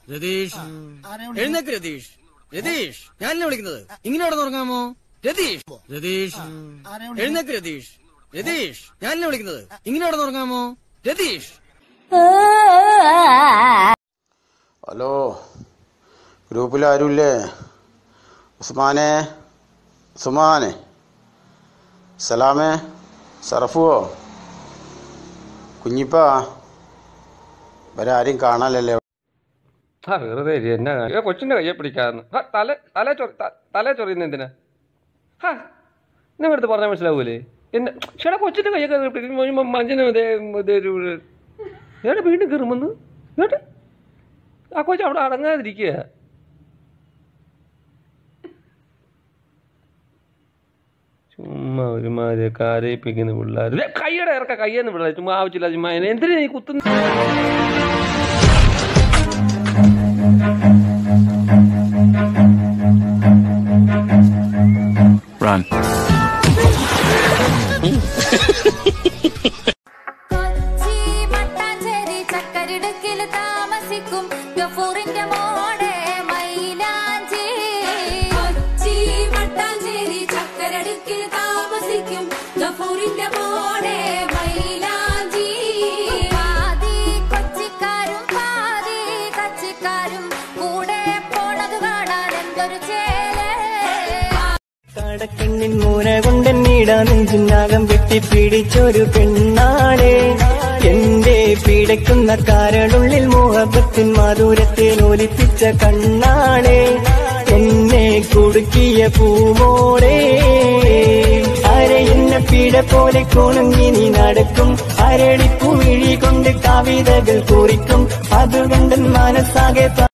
രതീഷ് എഴുന്നേക്ക് രതീഷ് രതീഷ് ഞാനല്ലേ വിളിക്കുന്നത് ഇങ്ങനെ അവിടെ ഉറങ്ങാമോ രതീഷ് രതീഷ് എഴുന്നേക്ക് രതീഷ് രതീഷ് ഞാനല്ലേ വിളിക്കുന്നത് ഇങ്ങനെ അവിടെ ഉറങ്ങാമോ രതീഷ് ഹലോ ഗ്രൂപ്പിൽ ആരുമില്ലേ ഉസ്മാനെ സുമാനെ സലാമേ സറഫുവോ കുഞ്ഞിപ്പാ ഇവരെ ആരും കാണാനല്ലേ ആ വെറുതെ ഇരി, എന്നാ കാര്യം? ഏ, കൊച്ചിന്റെ കയ്യെ പിടിക്കാന്ന് ആ, തല തല ചൊറി ത- തല ചൊറിയുന്ന എന്തിനാ ഹാ നിങ്ങൾ അടുത്ത് പറഞ്ഞാൽ മനസ്സിലാവൂലേ എന്നെ ചേട്ടാ കൊച്ചിന്റെ കയ്യൊക്കെ പിടിക്കുമ്പോ മഞ്ഞന് ഇതേ ഇതേ ഒരു ഏട്ടാ വീണ്ടും കയറുമെന്ന് ഏട്ടാ ആ കൊച്ചു അവിടെ അടങ്ങാതിരിക്കുക ചുമ്മാ ഒരുമാതിരി കരയിപ്പിക്കുന്ന പിള്ളേർ കൈയുടെ ഇറക്ക കയ്യെന്ന് പിള്ളേർ ചുമ്മാ ആവശ്യമില്ല ചുമ്മാ എന്നെ എന്തിനാ നീ കുത്തുന്ന Run. കൊച്ചി മട്ടാഞ്ചേരി ചക്കരിടുക്കിൽ താമസിക്കും ഗഫൂറിന്റെ മോടെ മൈലാഞ്ചി കൊച്ചി മട്ടാഞ്ചേരി ചക്കരടുക്കിൽ താമസിക്കും ഗഫൂറിന്റെ മോടെ മൈലാഞ്ചി പാതി കൊച്ചിക്കാരും പാതി കച്ചിക്കാരും കൂടെ പോണത് കാണാൻ എന്തൊരു ചേലേ കടക്കണ്ണിൻ മൂന കൊണ്ടെന്നീട നെഞ്ചിനാകം വെട്ടിപ്പിടിച്ചൊരു പെണ്ണാളെ എന്റെ പിടയ്ക്കുന്ന കാരളുള്ളിൽ മോഹബത്തിൻ മാധുരത്തിൽ ഒലിപ്പിച്ച കണ്ണാളെ എന്നെ കുടുക്കിയ പൂമോടെ അരെ എന്നെ പിട പോലെ കുണുങ്ങി നീ നടക്കും അരളിപ്പൂ വിഴി കൊണ്ട് കവിതകൾ കുറിക്കും അതുകൊണ്ട് മനസ്സാകെ പ-